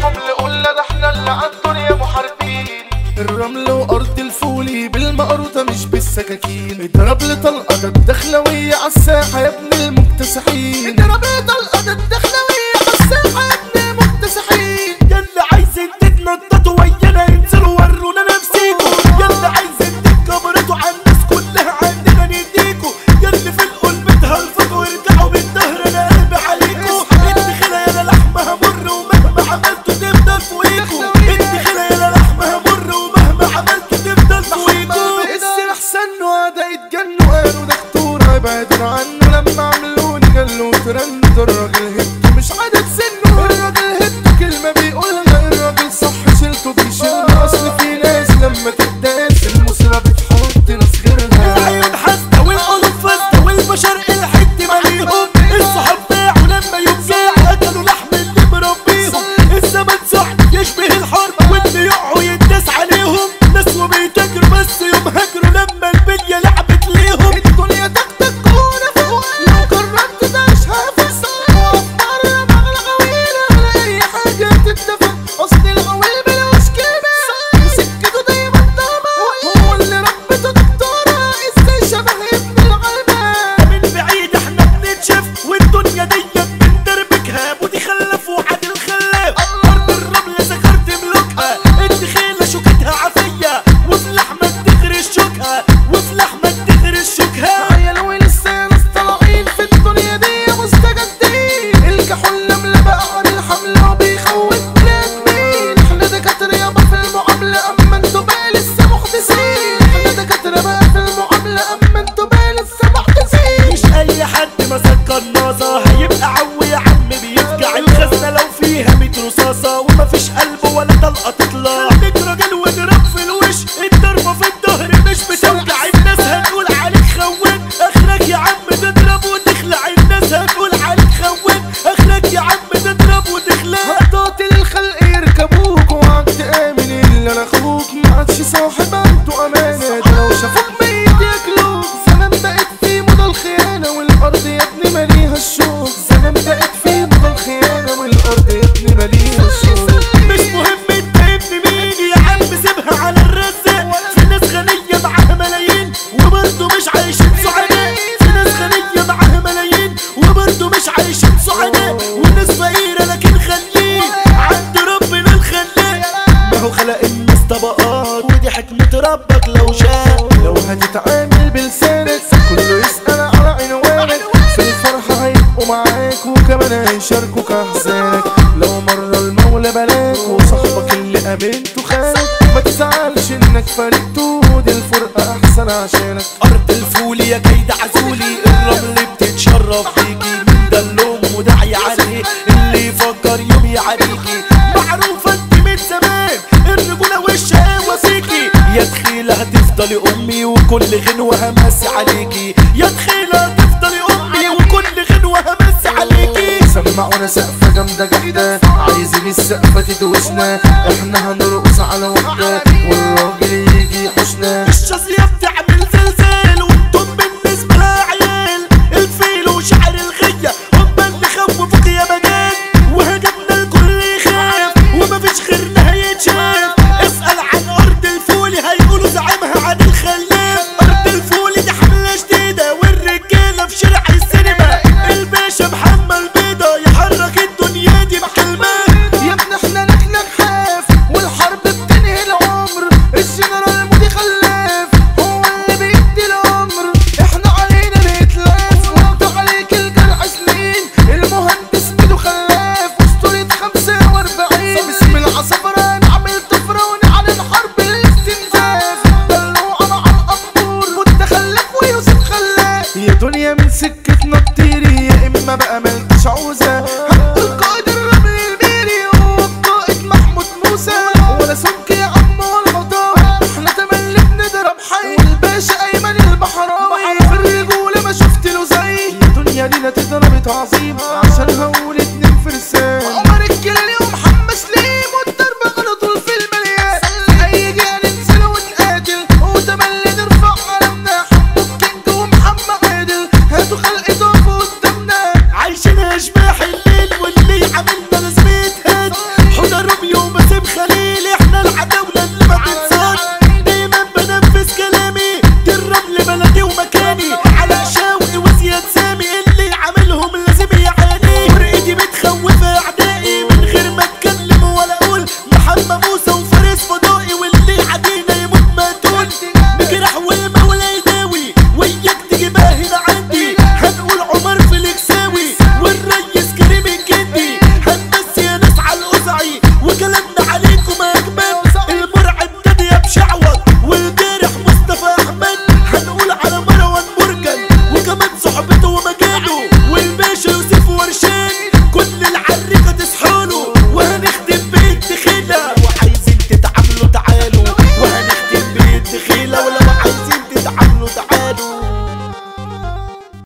الحمل قلنا ده احنا اللي عالدنيا محاربين الرمل وارض الفولي بالمقروطة مش بالسكاكين اضرب لي طلقة ده الدخلوية عالساحة يا ابن المكتسحين اضرب لي طلقة ده الدخلوية عالساحة يا ابن المكتسحين يلا عايزين تتنططوا ويانا انزلوا ورونا نفسيكوا يلا عايزين تتكبرتوا على الناس كلها عندنا نديكوا يلا في القلب تهلفطوا وارجعوا بالظهر انا قلبي عليكوا انت خلا يا لحمها مر ومهما عملتوا تفضل فوقيكوا انت خلا يا لحمها مر ومهما عملتوا تفضل فوقيكوا السلاح سنه قعدة يتجنوا قالوا ده خطورة ابعدوا عنه لما عملوني قالوا ترند الراجل هبته مش عدد سنه الراجل هبته كلمة بيقولها الراجل صح شلته بيشيلها اصل في ناس لما تداس المصيبة بتحط ناس غيرها العيون حاسدة والقلوب فاسدة والبشر الحد ماليهم الصحاب باعوا لما يوجعوا اكلوا لحم اللي مربيهم الزمن سحب يشبه الحرب واللي يقعوا يداس عليهم ناس وبيتاجروا بس يوم هاجروا لما البلية لعبت ليهم الدنيا تكتك وانا فوق لو قررت تعيشها في الصحراء وافطر مغلى غويلة على اي حاجة تتفق اصل الغويل ملوش كلمة وسكته دايما ضربة هو اللي ربته دكتورة ازاي شبه ابن الغلبة من بعيد احنا بنتشاف والدنيا دي بندربكها ودي خلف وعدل خلاف ارض الرمل سكرت ملوكها الدخيلة شوكتها عافية وفي لحمة تغرس شوكها وفي لحمة تغرس شوكها عيال ولسه ناس طالعين في الدنيا دي مستجدين الكحول لملة بقى عن الحملة وبيخوف بلاد مين احنا دكاترة يابا في المعاملة اما انتوا بقى لسه محدثين احنا دكاترة بقى في المعاملة اما انتوا بقى لسه محدثين مش اي حد مسك قناصة هيبقى عوي يا عم بيفجع الخزنة لو فيها ميت رصاصة ومفيش قلب ولا طلقة تطلع خليك راجل واضرب في الوش الضربة في الظهر مش بتوجع الناس هتقول عليك خوان اخرك يا عم تضرب وتخلع الناس هتقول عليك خوان اخرك يا عم تضرب وتخلع هتقتل الخلق يركبوك وعد تآمن الا انا اخوك ما عادش صاحب عنده امانة ده لو شافوك ميت ياكلوك زمان بقت في موضة الخيانة والارض يا ابني ماليها الشوك زمان بقت في موضة الخيانة والارض يا ابني ماليها الشوك مش مهم انت ابن مين يا عم سيبها على الرزق في ناس غنية معاها ملايين وبرضه مش عايشين سعداء في ناس غنية معاها ملايين وبرضه مش عايشين سعداء وناس فقيرة لكن خليه عند ربنا الخلاق ما هو خلق الناس طبقات ودي حكمة ربك لو شاء لو هتتعامل بلسانك كله يسأل على عنوانك في الفرحة هيبقوا معاك وكمان هيشاركوك أحزانك لو مرة المولى بلاك وصاحبك اللي قابلته خانك ما تزعلش انك فرقته دي الفرقة أحسن عشانك ارض الفول يا كيد عزولي الرمل بتتشرف بيكي من ده اللوم وداعي عليه اللي يفكر يوم يعريكي معروفة انت من زمان الرجولة والشقاوة فيكي يا دخيلة هتفضلي امي وكل غنوة همس عليكي يا دخيلة هتفضلي امي وكل غنوة همس عليكي سمعونا سقفة جامدة جامدة عايزين السقفة تدوشنا احنا هنرقص على وحدة والراجل يجي يحوشنا الشظية بتعمل زلزال وانتم بالنسبة لعيال الفيل وشعر الغية هما اللي خوفوك يا مجال وهجمنا الكل يخاف ومفيش غيرنا هيتشاف اسأل عن أرض الفول هيقولوا زعيمها عن الخلاف أرض الفول دي حملة جديدة والرجالة في شارع السينما الباشا محمد بيضة يحرك الدنيا دي بكلمات يا ابني احنا نحلك حاف والحرب بتنهي العمر الجنرال مودي خلاف هو اللي بيدي الامر احنا علينا نتلاف وانتوا عليك الجرح سنين المهندس ميدو خلاف اسطورة 45 باسم العصفرة نعمل طفرة ونعلن حرب الاستنزاف دلوعنا على القبور متخلف ويوسف خلاف يا دنيا من سكتنا كتير يا اما بقى مالكش عوزة القائد الرمل الميري هو القائد محمود موسى ولا سمك يا عم ولا مطار احنا تملي بنضرب حي والباشا ايمن البحراوي في الرجولة ما شفت له زي الدنيا دي تضرب تعظيم عشان هقول اتنين فرسان عمر الجلالي ومحمد سليم والضرب على طول في المليان اي جهة ننزل ونقاتل وتملي نرفع علمنا حمو الكينج ومحمد عادل هاتوا خلق ضعف قدامنا عايشين اشباح الليل واللي عاملنا